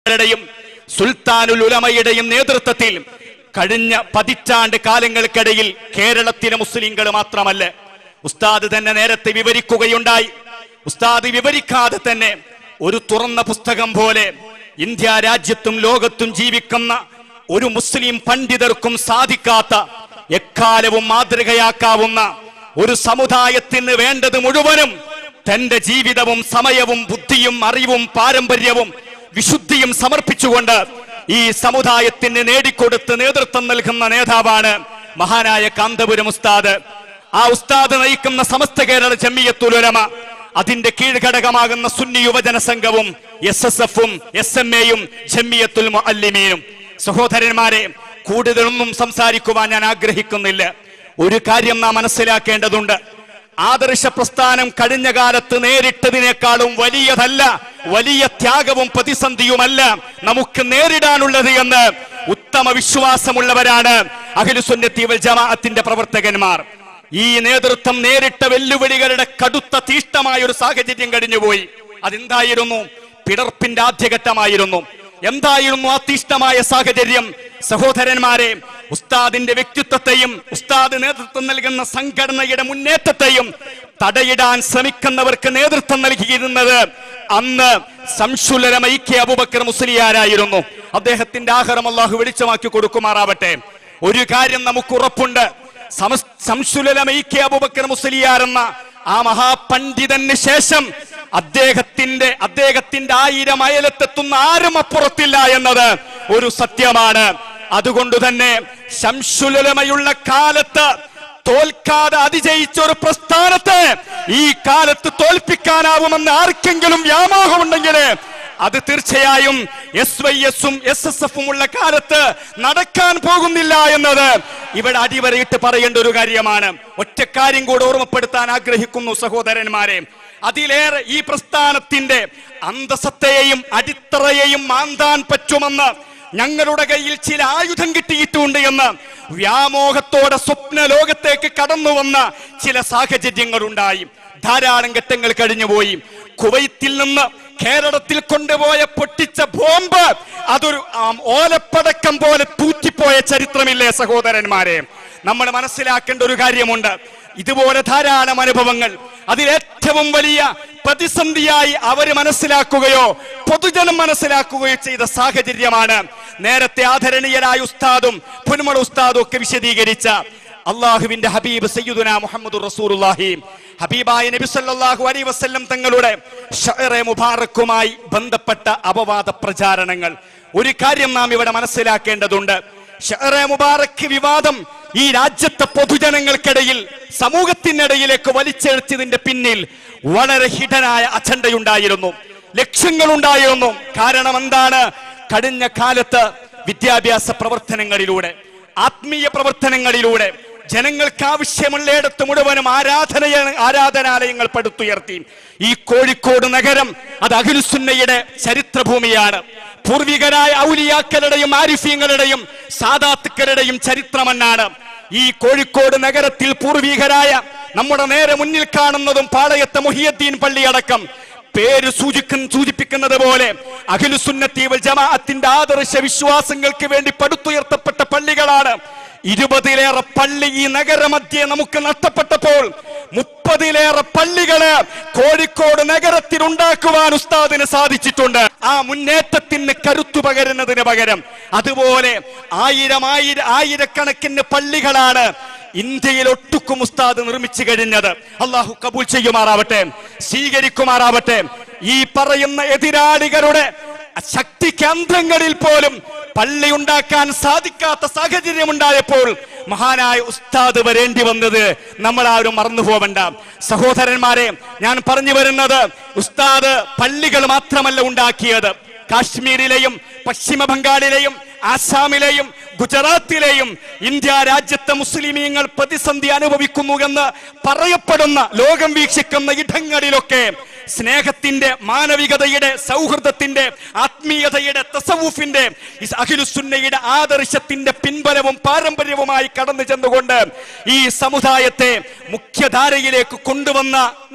യുടെയും സുൽത്താനുൽ ഉലമയുടെയും നേതൃത്വത്തിൽ കഴിഞ്ഞ പതിറ്റാണ്ട് കാലങ്ങൾക്കിടയിൽ കേരളത്തിലെ മുസ്ലിങ്ങൾ മാത്രമല്ല ഉസ്താദ് തന്നെ നേരത്തെ വിവരിക്കുകയുണ്ടായി ഉസ്താദ് വിവരിക്കാതെ തന്നെ ഒരു തുറന്ന പുസ്തകം പോലെ ഇന്ത്യ രാജ്യത്തും ലോകത്തും ജീവിക്കുന്ന ഒരു മുസ്ലിം പണ്ഡിതർക്കും സാധിക്കാത്ത എക്കാലവും മാതൃകയാക്കാവുന്ന ഒരു സമുദായത്തിന് വേണ്ടത് മുഴുവനും തന്റെ ജീവിതവും സമയവും ബുദ്ധിയും അറിവും പാരമ്പര്യവും വിശുദ്ധിയും സമർപ്പിച്ചുകൊണ്ട് ഈ സമുദായത്തിന് നേടിക്കൊടുത്ത് നേതൃത്വം നൽകുന്ന നേതാവാണ് മഹാനായ കാന്തപുരം ഉസ്താദ് ആ ഉസ്താദ് നയിക്കുന്ന സമസ്ത കേരള ജമ്മിയത്തുലമ അതിന്റെ കീഴ്ഘടകമാകുന്ന സുന്നി യുവജന സംഘവും എസ് എസ് എഫും എസ് എം എയും ജമ്മിയത്തുൽ മുഅല്ലിമീനും സഹോദരന്മാരെ കൂടുതലൊന്നും സംസാരിക്കുവാൻ ഞാൻ ആഗ്രഹിക്കുന്നില്ല ഒരു കാര്യം നാം മനസ്സിലാക്കേണ്ടതുണ്ട് ആദർശ പ്രസ്ഥാനം കഴിഞ്ഞ കാലത്ത് നേരിട്ടതിനേക്കാളും വലിയതല്ല വലിയ ത്യാഗവും പ്രതിസന്ധിയുമല്ല നമുക്ക് നേരിടാനുള്ളത് എന്ന് ഉത്തമ വിശ്വാസമുള്ളവരാണ് അഖിലുസുന്നത്തി വൽ ജമാഅത്തിന്റെ പ്രവർത്തകന്മാർ ഈ നേതൃത്വം നേരിട്ട വെല്ലുവിളികളുടെ കടുത്ത തീഷ്ണമായ ഒരു സാഹചര്യം കഴിഞ്ഞുപോയി അതെന്തായിരുന്നു പിളർപ്പിന്റെ ആദ്യഘട്ടമായിരുന്നു എന്തായിരുന്നു ആ തീഷ്ണമായ സാഹചര്യം സഹോദരന്മാരെ ഉസ്താദിന്റെ വ്യക്തിത്വത്തെയും ഉസ്താദ് നേതൃത്വം നൽകുന്ന സംഘടനയുടെ മുന്നേറ്റത്തെയും തടയിടാൻ ശ്രമിക്കുന്നവർക്ക് നേതൃത്വം നൽകിയിരുന്നത് അന്ന് സംശുലരം ഐക്യ അബുബക്കർ മുസ്ലിയാരായിരുന്നു അദ്ദേഹത്തിന്റെ ആഹാരം അള്ളാഹു വെളിച്ചമാക്കി കൊടുക്കുമാറാവട്ടെ ഒരു കാര്യം നമുക്ക് ഉറപ്പുണ്ട് സമസ്- സംശുലരം ഐക്യ അബുബക്കർ മുസ്ലിയാർ എന്ന ആ മഹാപണ്ഡിതന് ശേഷം അദ്ദേഹത്തിന്റെ അദ്ദേഹത്തിന്റെ ആയിരം അയലത്തെത്തുന്ന ആരും അപ്പുറത്തില്ല എന്നത് ഒരു സത്യമാണ് അതുകൊണ്ട് തന്നെ ശംശുലമയുള്ള കാലത്ത് തോൽക്കാതെ അതിജയിച്ച ഒരു പ്രസ്ഥാനത്തെ ഈ കാലത്ത് തോൽപ്പിക്കാനാവുമെന്ന് ആർക്കെങ്കിലും വ്യാമോഹമുണ്ടെങ്കിൽ അത് തീർച്ചയായും എസ് വൈ എസും എസ് എസ് എഫും ഉള്ള കാലത്ത് നടക്കാൻ പോകുന്നില്ല എന്നത് ഇവിടെ അടിവരയിട്ട് പറയേണ്ട ഒരു കാര്യമാണ് ഒറ്റ കാര്യം കൂടെ ഓർമ്മപ്പെടുത്താൻ ആഗ്രഹിക്കുന്നു സഹോദരന്മാരെ അതിലേറെ ഈ പ്രസ്ഥാനത്തിന്റെ അന്തസത്തെയും അടിത്തറയെയും മാന്താൻ പറ്റുമെന്ന് ഞങ്ങളുടെ കയ്യിൽ ചില ആയുധം കിട്ടിയിട്ടുണ്ട് എന്ന് വ്യാമോഹത്തോടെ സ്വപ്ന ലോകത്തേക്ക് കടന്നു വന്ന ചില സാഹചര്യങ്ങളുണ്ടായി ധാരാളം ഘട്ടങ്ങൾ കഴിഞ്ഞുപോയി കുവൈത്തിൽ നിന്ന് കേരളത്തിൽ കൊണ്ടുപോയ പൊട്ടിച്ച ബോംബ് അതൊരു ആം, ഓലപ്പടക്കം പോലെ തൂറ്റിപ്പോയ ചരിത്രമില്ലേ സഹോദരന്മാരെ നമ്മൾ മനസ്സിലാക്കേണ്ട ഒരു കാര്യമുണ്ട് ഇതുപോലെ ധാരാളം അനുഭവങ്ങൾ അതിലേറ്റവും വലിയ പ്രതിസന്ധിയായി അവര് മനസ്സിലാക്കുകയോ പൊതുജനം മനസ്സിലാക്കുകയോ ചെയ്ത സാഹചര്യമാണ് നേരത്തെ ആദരണീയരായ ഉസ്താദും പുന്മള ഉസ്താദും ഒക്കെ വിശദീകരിച്ച അള്ളാഹുവിന്റെ ഹബീബ് സയ്യിദുന മുഹമ്മദ് റസൂലുള്ളാഹി ഹബീബായ നബി സല്ലല്ലാഹു അലൈഹി വസല്ലം തങ്ങളുടെ ഷഅറെ മുബാറക്കുമായി ബന്ധപ്പെട്ട അപവാദ പ്രചാരണങ്ങൾ ഒരു കാര്യം നാം ഇവിടെ മനസ്സിലാക്കേണ്ടതുണ്ട് ഷഅറെ മുബാറക്ക് വിവാദം ഈ രാജ്യത്തെ പൊതുജനങ്ങൾക്കിടയിൽ സമൂഹത്തിനിടയിലേക്ക് വലിച്ചെഴുത്തിയതിന്റെ പിന്നിൽ വളരെ ഹിഡനായ അജണ്ടയുണ്ടായിരുന്നു ലക്ഷ്യങ്ങളുണ്ടായിരുന്നു കാരണം എന്താണ് കഴിഞ്ഞ കാലത്ത് വിദ്യാഭ്യാസ പ്രവർത്തനങ്ങളിലൂടെ ആത്മീയ പ്രവർത്തനങ്ങളിലൂടെ ജനങ്ങൾക്ക് ആവശ്യമുള്ളയിടത്ത് മുഴുവനും ആരാധന ആരാധനാലയങ്ങൾ പടുത്തുയർത്തി ഈ കോഴിക്കോട് നഗരം അത് അഖിലുസുന്നയുടെ ചരിത്രഭൂമിയാണ് പൂർവികരായ ഔലിയാക്കളുടെയും ആരിഫ്യങ്ങളുടെയും സാദാത്തുക്കളുടെയും ചരിത്രമെന്നാണ് ഈ കോഴിക്കോട് നഗരത്തിൽ പൂർവികരായ നമ്മുടെ നേരെ മുന്നിൽ കാണുന്നതും പാളയത്തെ മുഹിയദ്ദീൻ പള്ളിയടക്കം പേര് സൂചിക്കുന്ന സൂചിപ്പിക്കുന്നത് പോലെ അഖിലുസുന്നത്തി വൽ ജമാഅത്തിന്റെ ആദർശ വിശ്വാസങ്ങൾക്ക് വേണ്ടി പടുത്തുയർത്തപ്പെട്ട പള്ളികളാണ് ഇരുപതിലേറെ പള്ളി ഈ നഗരമധ്യേ നമുക്ക് നഷ്ടപ്പെട്ടപ്പോൾ മുപ്പതിലേറെ പള്ളികള് കോഴിക്കോട് നഗരത്തിൽ ഉണ്ടാക്കുവാൻ ഉസ്താദിന് സാധിച്ചിട്ടുണ്ട് ആ മുന്നേറ്റത്തിന് കരുത്തു പകരുന്നതിന് പകരം അതുപോലെ ആയിരം ആയിരം ആയിരക്കണക്കിന് പള്ളികളാണ് ഇന്ത്യയിൽ ഒട്ടുക്കും ഉസ്താദ് നിർമ്മിച്ചു കഴിഞ്ഞത് അള്ളാഹു കബൂൽ ചെയ്യുമാറാവട്ടെ സ്വീകരിക്കുമാറാവട്ടെ ഈ പറയുന്ന എതിരാളികളുടെ ശക്തി കേന്ദ്രങ്ങളിൽ പോലും പള്ളി ഉണ്ടാക്കാൻ സാധിക്കാത്ത സാഹചര്യം ഉണ്ടായപ്പോൾ മഹാനായ ഉസ്താദ് വരേണ്ടി വന്നത് നമ്മൾ ആരും മറന്നു പോവണ്ട സഹോദരന്മാരെ ഞാൻ പറഞ്ഞു വരുന്നത് ഉസ്താദ് പള്ളികൾ മാത്രമല്ല ഉണ്ടാക്കിയത് കാശ്മീരിലെയും പശ്ചിമ ബംഗാളിലെയും ആസാമിലെയും ഗുജറാത്തിലെയും ഇന്ത്യ രാജ്യത്തെ മുസ്ലിമീങ്ങൾ പ്രതിസന്ധി അനുഭവിക്കുന്നു എന്ന് പറയപ്പെടുന്ന ലോകം വീക്ഷിക്കുന്ന ഇടങ്ങളിലൊക്കെ സ്നേഹത്തിന്റെ മാനവികതയുടെ സൗഹൃദത്തിന്റെ ആത്മീയതയുടെ തസവൂഫിന്റെ ഇസ് അഖിലുസുന്നയുടെ ആദർശത്തിന്റെ പിൻബലവും പാരമ്പര്യവുമായി കടന്നു ചെന്നുകൊണ്ട് ഈ സമുദായത്തെ മുഖ്യധാരയിലേക്ക് കൊണ്ടുവന്ന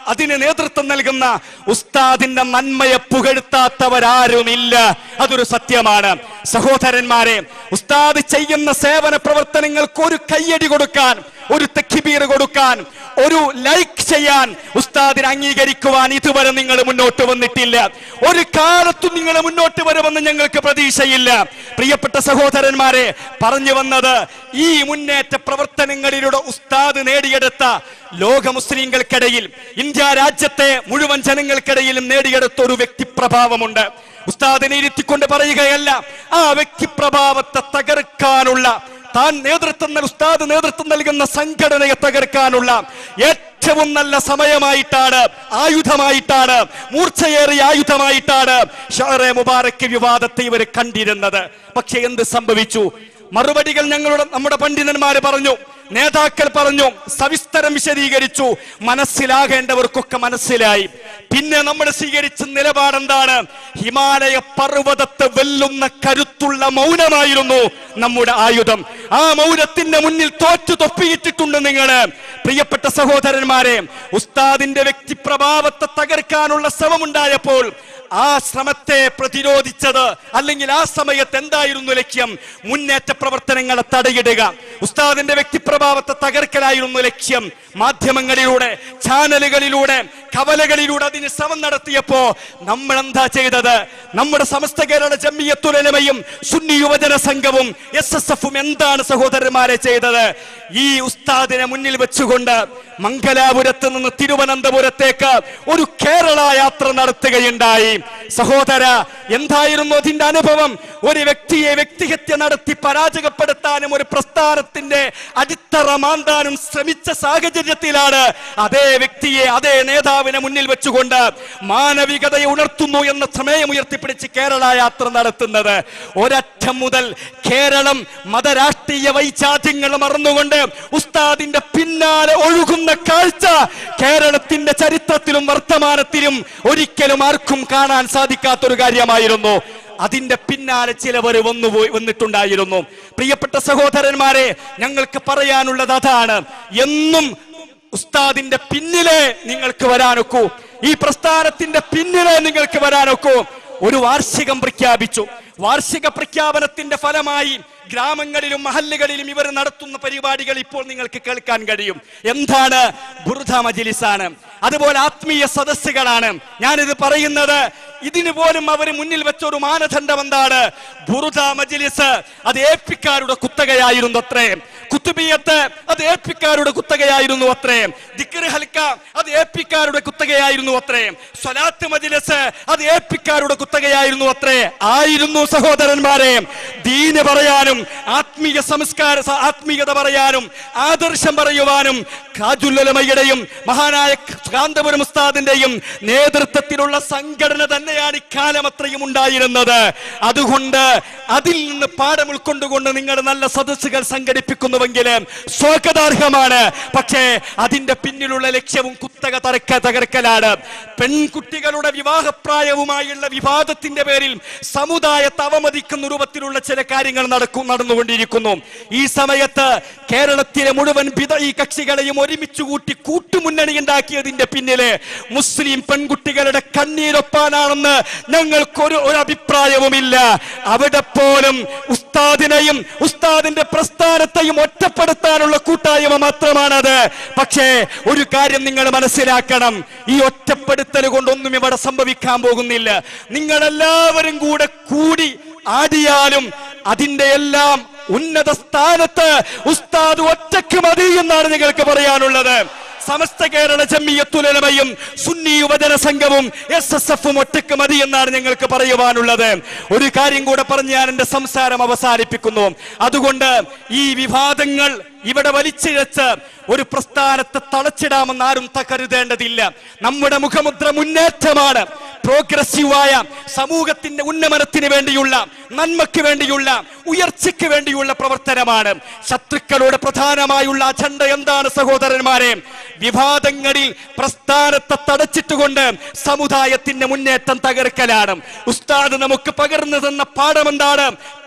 അതിന് നേതൃത്വം നൽകുന്ന ഉസ്താദിന്റെ നന്മയെ പുകഴ്ത്താത്തവരാരുമില്ല അതൊരു സത്യമാണ് സഹോദരന്മാരെ ഉസ്താദ് ചെയ്യുന്ന സേവന പ്രവർത്തനങ്ങൾക്ക് ഒരു കയ്യടി കൊടുക്കാൻ ഒരു തെക്കിബീർ കൊടുക്കാൻ ഒരു ലൈക്ക് ചെയ്യാൻ ഉസ്താദിനെ അംഗീകരിക്കുവാൻ ഇതുവരെ നിങ്ങൾ മുന്നോട്ട് വന്നിട്ടില്ല ഒരു കാലത്തും നിങ്ങൾ മുന്നോട്ട് വരുമെന്ന് ഞങ്ങൾക്ക് പ്രതീക്ഷയില്ല പ്രിയപ്പെട്ട സഹോദരന്മാരെ പറഞ്ഞു വന്നത് ഈ മുന്നേറ്റ പ്രവർത്തനങ്ങളിലൂടെ ഉസ്താദ് നേടിയെടുത്ത ലോക മുസ്ലിങ്ങൾക്കിടയിൽ ഇന്ത്യ രാജ്യത്തെ മുഴുവൻ ജനങ്ങൾക്കിടയിലും നേടിയെടുത്ത ഒരു വ്യക്തിപ്രഭാവമുണ്ട് ഉസ്താദിനെ ഇരുത്തിക്കൊണ്ട് പറയുകയല്ല ആ വ്യക്തിപ്രഭാവത്തെ തകർക്കാനുള്ള താൻ നേതൃത്വം നൽ- ഉസ്താദ് നേതൃത്വം നൽകുന്ന സംഘടനയെ തകർക്കാനുള്ള ഏറ്റവും നല്ല സമയമായിട്ടാണ് ആയുധമായിട്ടാണ് മൂർച്ചയേറിയ ആയുധമായിട്ടാണ് ഷാറെ മുബാറക്ക് വിവാദത്തെ ഇവർ കണ്ടിരുന്നത് പക്ഷെ എന്ത് സംഭവിച്ചു മറുപടികൾ ഞങ്ങളുടെ നമ്മുടെ പണ്ഡിതന്മാര് പറഞ്ഞു നേതാക്കൾ പറഞ്ഞു സവിസ്തരം വിശദീകരിച്ചു മനസ്സിലാകേണ്ടവർക്കൊക്കെ മനസ്സിലായി പിന്നെ നമ്മൾ സ്വീകരിച്ച നിലപാടെന്താണ് ഹിമാലയ പർവ്വതത്തെ വെല്ലുന്ന കരുത്തുള്ള മൗനമായിരുന്നു നമ്മുടെ ആയുധം ആ മൗനത്തിന്റെ മുന്നിൽ തോറ്റു തൊപ്പിയിട്ടിട്ടുണ്ട് നിങ്ങള് പ്രിയപ്പെട്ട സഹോദരന്മാരെ ഉസ്താദിന്റെ വ്യക്തിപ്രഭാവത്തെ തകർക്കാനുള്ള ശ്രമമുണ്ടായപ്പോൾ ആ ശ്രമത്തെ പ്രതിരോധിച്ചത് അല്ലെങ്കിൽ ആ സമയത്ത് എന്തായിരുന്നു ലക്ഷ്യം മുന്നേറ്റ പ്രവർത്തനങ്ങളെ തടയിടുക ഉസ്താദിന്റെ വ്യക്തിപ്രഭാവത്തെ തകർക്കലായിരുന്നു ലക്ഷ്യം മാധ്യമങ്ങളിലൂടെ ചാനലുകളിലൂടെ കവലകളിലൂടെ അതിന് ശ്രമം നടത്തിയപ്പോ നമ്മൾ എന്താ ചെയ്തത് നമ്മുടെ സമസ്ത കേരള ജമ്മിയത്തുലമയും സുന്നി യുവജന സംഘവും എസ് എസ് എഫും എന്താണ് സഹോദരന്മാരെ ചെയ്തത് ഈ ഉസ്താദിനെ മുന്നിൽ വെച്ചുകൊണ്ട് മംഗലാപുരത്ത് നിന്ന് തിരുവനന്തപുരത്തേക്ക് ഒരു കേരള യാത്ര നടത്തുകയുണ്ടായി സഹോദര എന്തായിരുന്നു അതിന്റെ അനുഭവം ഒരു വ്യക്തിയെ വ്യക്തിഹത്യ നടത്തി പരാജയപ്പെടുത്താനും ഒരു പ്രസ്ഥാനത്തിന്റെ അടിത്തറ മാന്താനും ശ്രമിച്ച സാഹചര്യത്തിലാണ് അതേ വ്യക്തിയെ അതേ നേതാവിനെ മുന്നിൽ വെച്ചുകൊണ്ട് മാനവികതയെ ഉണർത്തുന്നു എന്ന സമയം ഉയർത്തിപ്പിടിച്ച് കേരള യാത്ര നടത്തുന്നത് ഒരറ്റം മുതൽ കേരളം മതരാഷ്ട്രീയ വൈചാദ്യങ്ങൾ മറന്നുകൊണ്ട് ഉസ്താദിന്റെ പിന്നാലെ ഒഴുകുന്ന കാഴ്ച കേരളത്തിന്റെ ചരിത്രത്തിലും വർത്തമാനത്തിലും ഒരിക്കലും ആർക്കും കാണാൻ സാധിക്കാത്തൊരു കാര്യമായിരുന്നു അതിന്റെ പിന്നാലെ ചിലവർ വന്നുപോയി വന്നിട്ടുണ്ടായിരുന്നു പ്രിയപ്പെട്ട സഹോദരന്മാരെ ഞങ്ങൾക്ക് പറയാനുള്ളത് അതാണ് എന്നും ഉസ്താദിന്റെ പിന്നിലെ നിങ്ങൾക്ക് വരാനൊക്കൂ ഈ പ്രസ്ഥാനത്തിന്റെ പിന്നിലെ നിങ്ങൾക്ക് വരാനൊക്കൂ ഒരു വാർഷികം പ്രഖ്യാപിച്ചു വാർഷിക പ്രഖ്യാപനത്തിന്റെ ഫലമായി ഗ്രാമങ്ങളിലും മഹല്ലുകളിലും ഇവർ നടത്തുന്ന പരിപാടികൾ ഇപ്പോൾ നിങ്ങൾക്ക് കേൾക്കാൻ കഴിയും എന്താണ് ബുർദ മജിലിസാണ് അതുപോലെ ആത്മീയ സദസ്സുകളാണ് ഞാനിത് പറയുന്നത് ഇതിന് പോലും അവർ മുന്നിൽ വെച്ച ഒരു മാനദണ്ഡം എന്താണ് ബുറുദ മജിലിസ് അത് ഏപ്പിക്കാരുടെ കുത്തകയായിരുന്നു അത്രേ കുത്തുബിയത്ത് അത് ഏപ്പിക്കാരുടെ കുത്തകയായിരുന്നു അത്രേ ദിക്ർ ഹൽക്ക അത് ഏപ്പിക്കാരുടെ കുത്തകയായിരുന്നു അത്രേ സ്വലാത്ത് മജിലിസ് അത് ഏപ്പിക്കാരുടെ കുത്തകയായിരുന്നു അത്രേ ആയിരുന്നു സഹോദരന്മാരെ ദീന് പറയാനും ആത്മീയ സംസ്കാര സ- ആത്മീയത പറയാനും ആദർശം പറയുവാനും കാജുല്ലമയുടെയും മഹാനായ കാന്തപുരം ഉസ്താദിന്റെയും നേതൃത്വത്തിലുള്ള സംഘടന തന്നെയാണ് ഇക്കാലം അത്രയും ഉണ്ടായിരുന്നത് അതുകൊണ്ട് അതിൽ നിന്ന് പാഠം ഉൾക്കൊണ്ടുകൊണ്ട് നിങ്ങൾ നല്ല സദസ്സുകൾ സംഘടിപ്പിക്കുന്നുവെങ്കിൽ സ്വാഗതാർഹമാണ് പക്ഷേ അതിന്റെ പിന്നിലുള്ള ലക്ഷ്യവും കുത്തക തറക്ക തകർക്കലാണ് പെൺകുട്ടികളുടെ വിവാഹപ്രായവുമായുള്ള വിവാദത്തിന്റെ പേരിൽ സമുദായത്തെ അവമതിക്കുന്ന രൂപത്തിലുള്ള ചില കാര്യങ്ങൾ നടക്കും നടന്നുകൊണ്ടിരിക്കുന്നു ഈ സമയത്ത് കേരളത്തിലെ മുഴുവൻ വിധ ഈ കക്ഷികളെയും ഒരുമിച്ച് കൂട്ടി കൂട്ടുമുന്നണി ഉണ്ടാക്കിയതിന്റെ പിന്നില് മുസ്ലിം പെൺകുട്ടികളുടെ കണ്ണീരൊപ്പാനാണെന്ന് ഞങ്ങൾക്കൊരു ഒരു അഭിപ്രായവുമില്ല അവിടെ പോലും ഉസ്താദിനെയും ഉസ്താദിന്റെ പ്രസ്ഥാനത്തെയും ഒറ്റപ്പെടുത്താനുള്ള കൂട്ടായ്മ മാത്രമാണത് പക്ഷേ ഒരു കാര്യം നിങ്ങൾ മനസ്സിലാക്കണം ഈ ഒറ്റപ്പെടുത്തൽ കൊണ്ടൊന്നും ഇവിടെ സംഭവിക്കാൻ പോകുന്നില്ല നിങ്ങൾ എല്ലാവരും കൂടെ കൂടി ആടിയാലും അതിന്റെ എല്ലാം ഉന്നത സ്ഥാനത്ത് ഉസ്താദ് ഒറ്റക്ക് മതി എന്നാണ് നിങ്ങൾക്ക് പറയാനുള്ളത് സമസ്ത കേരള ജമ്മിയത്തുലമയും സുന്നി യുവജന സംഘവും എസ് എസ് എഫും ഒറ്റക്ക് മതി എന്നാണ് ഞങ്ങൾക്ക് പറയുവാനുള്ളത് ഒരു കാര്യം കൂടെ പറഞ്ഞ് ഞാൻ എന്റെ സംസാരം അവസാനിപ്പിക്കുന്നു അതുകൊണ്ട് ഈ വിവാദങ്ങൾ ഇവിടെ വലിച്ചിഴച്ച് ഒരു പ്രസ്ഥാനത്തെ തളച്ചിടാമെന്ന് ആരും തകരുതേണ്ടതില്ല നമ്മുടെ മുഖമുദ്ര മുന്നേറ്റമാണ് പ്രോഗ്രസീവായ സമൂഹത്തിന്റെ ഉന്നമനത്തിന് വേണ്ടിയുള്ള നന്മയ്ക്ക് വേണ്ടിയുള്ള ഉയർച്ചയ്ക്ക് വേണ്ടിയുള്ള പ്രവർത്തനമാണ് ശത്രുക്കളുടെ പ്രധാനമായുള്ള അജണ്ട എന്താണ് സഹോദരന്മാരെ വിവാദങ്ങളിൽ പ്രസ്ഥാനത്തെ തടച്ചിട്ടുകൊണ്ട് സമുദായത്തിന്റെ മുന്നേറ്റം തകർക്കലാണ് ഉസ്താദ് നമുക്ക് പകർന്നു തന്ന പാഠം എന്താണ്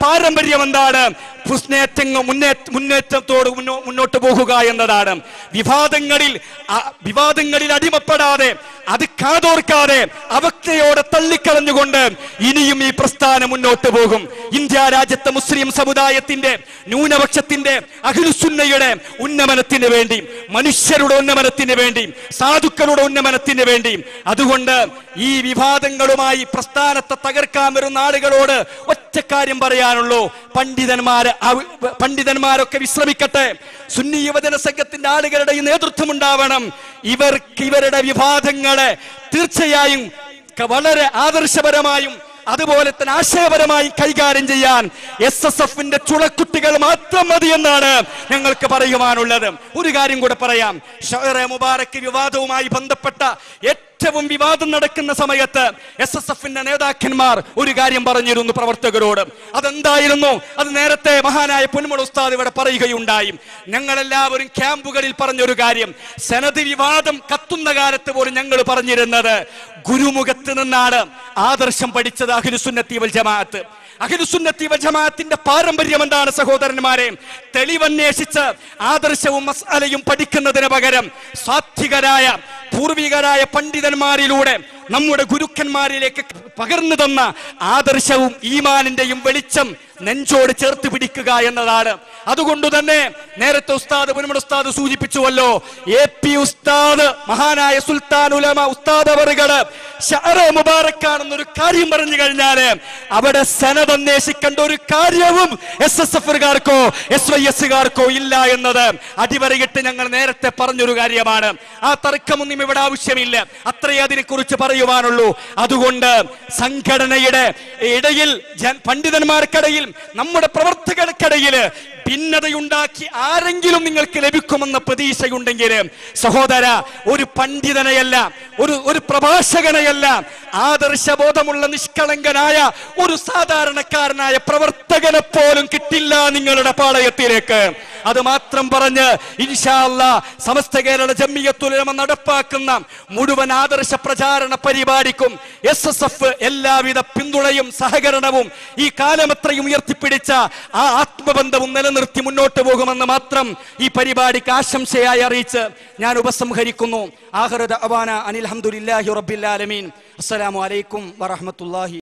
പാരമ്പര്യം എന്താണ് മുന്നേറ്റങ്ങ മുന്നേറ്റ മുന്നേറ്റത്തോട് മുന്നോ- മുന്നോട്ട് പോകുക എന്നതാണ് വിവാദങ്ങളിൽ ആ, വിവാദങ്ങളിൽ അടിമപ്പെടാതെ അത് കാതോർക്കാതെ അവജ്ഞയോടെ തള്ളിക്കളഞ്ഞുകൊണ്ട് ഇനിയും ഈ പ്രസ്ഥാനം മുന്നോട്ട് പോകും ഇന്ത്യ രാജ്യത്തെ മുസ്ലിം സമുദായത്തിന്റെ ന്യൂനപക്ഷത്തിന്റെ അഖിലുസുന്നയുടെ ഉന്നമനത്തിന് വേണ്ടി മനുഷ്യരുടെ ഉന്നമനത്തിന് വേണ്ടി സാധുക്കളുടെ ഉന്നമനത്തിന് വേണ്ടി അതുകൊണ്ട് ഈ വിവാദങ്ങളുമായി പ്രസ്ഥാനത്തെ തകർക്കാൻ വരുന്ന ആളുകളോട് ഒറ്റ കാര്യം പറയാനുള്ളൂ പണ്ഡിതന്മാര് അവ- പണ്ഡിതന്മാരൊക്കെ വിശ്രമിക്കട്ടെ സുന്നി യുവജന സംഘത്തിന്റെ ആളുകളുടെ ഈ നേതൃത്വം ഉണ്ടാവണം ഇവർക്ക് ഇവരുടെ വിവാദങ്ങളെ തീർച്ചയായും ക- വളരെ ആദർശപരമായും അതുപോലെ തന്നെ ആശയപരമായി കൈകാര്യം ചെയ്യാൻ എസ് എസ് എഫിന്റെ ചുളക്കുട്ടികൾ മാത്രം മതി എന്നാണ് ഞങ്ങൾക്ക് പറയുവാനുള്ളത് ഒരു കാര്യം കൂടെ പറയാം ഷഹറെ മുബാറക്ക് വിവാദവുമായി ബന്ധപ്പെട്ട ഏറ്റവും വിവാദം നടക്കുന്ന സമയത്ത് എസ് എസ് എഫിന്റെ നേതാക്കന്മാർ ഒരു കാര്യം പറഞ്ഞിരുന്നു പ്രവർത്തകരോട് അതെന്തായിരുന്നു അത് നേരത്തെ മഹാനായ പൊന്മുള ഉസ്താദ് ഇവിടെ പറയുകയുണ്ടായി ഞങ്ങളെല്ലാവരും ക്യാമ്പുകളിൽ പറഞ്ഞൊരു കാര്യം സനത് വിവാദം കത്തുന്ന കാലത്ത് പോലും ഞങ്ങൾ പറഞ്ഞിരുന്നത് ഗുരുമുഖത്ത് നിന്നാണ് ആദർശം പഠിച്ചത് അഖിലുസുന്നത്തി വൽ ജമാഅത്ത് അഖിലുസുന്നത്തി വൽ ജമാഅത്തിന്റെ പാരമ്പര്യം എന്താണ് സഹോദരന്മാരെ തെളിവന്വേഷിച്ച് ആദർശവും മസാലയും പഠിക്കുന്നതിന് പകരം സാത്വികരായ പൂർവികരായ പണ്ഡിതന്മാരിലൂടെ നമ്മുടെ ഗുരുക്കന്മാരിലേക്ക് പകർന്നു തന്ന ആദർശവും ഈമാനിന്റെയും വെളിച്ചം നെഞ്ചോട് ചേർത്ത് പിടിക്കുക എന്നതാണ് അതുകൊണ്ട് തന്നെ നേരത്തെ ഉസ്താദ് പുനമട് ഉസ്താദ് സൂചിപ്പിച്ചുവല്ലോ എ പി ഉസ്താദ് മഹാനായ സുൽത്താൻ ഉലമ ഉസ്താദ് അവറുകള് ഷഹറ മുബാറക്കാണെന്നൊരു കാര്യം പറഞ്ഞു കഴിഞ്ഞാല് അവിടെ സനത് അന്വേഷിക്കേണ്ട ഒരു കാര്യവും എസ് എസ് എഫുകാർക്കോ എസ് വൈ എസുകാർക്കോ ഇല്ല എന്നത് അടിവരയിട്ട് ഞങ്ങൾ നേരത്തെ പറഞ്ഞൊരു കാര്യമാണ് ആ തർക്കമൊന്നും ഇവിടെ ആവശ്യമില്ല അത്രയേ അതിനെക്കുറിച്ച് പറയുവാനുള്ളൂ അതുകൊണ്ട് സംഘടനയുടെ ഇടയിൽ ജൻ- പണ്ഡിതന്മാർക്കിടയിൽ നമ്മുടെ പ്രവർത്തകർക്കിടയിൽ ഭിന്നതയുണ്ടാക്കി ആരെങ്കിലും നിങ്ങൾക്ക് ലഭിക്കുമെന്ന പ്രതീക്ഷയുണ്ടെങ്കിൽ സഹോദര ഒരു പണ്ഡിതനെയല്ല ഒരു ഒരു പ്രഭാഷകനെയല്ല ആദർശബോധമുള്ള നിഷ്കളങ്കനായ ഒരു സാധാരണക്കാരനായ പ്രവർത്തകനെ പോലും കിട്ടില്ല നിങ്ങളുടെ പാളയത്തിലേക്ക് അത് മാത്രം പറഞ്ഞ് ഇൻഷാല്ല സമസ്ത കേരള ജമ്മിയത്തുലമ നടപ്പാക്കുന്ന മുഴുവൻ ആദർശ പ്രചാരണ പരിപാടിക്കും എസ് എസ് എഫ് എല്ലാവിധ പിന്തുണയും സഹകരണവും ഈ കാലമത്രയും ഉയർത്തിപ്പിടിച്ച ആ ആത്മബന്ധവും നിലനിർത്തി മുന്നോട്ട് പോകുമെന്ന് മാത്രം ഈ പരിപാടിക്ക് ആശംസയായി അറിയിച്ച് ഞാൻ ഉപസംഹരിക്കുന്നു ആഹ്റദ് അവാന അനിൽ അഹമ്മദില്ലാഹി റബ്ബിൽ ആലമീൻ അസ്സലാമു അലൈക്കും വറഹ്മത്തുള്ളാഹി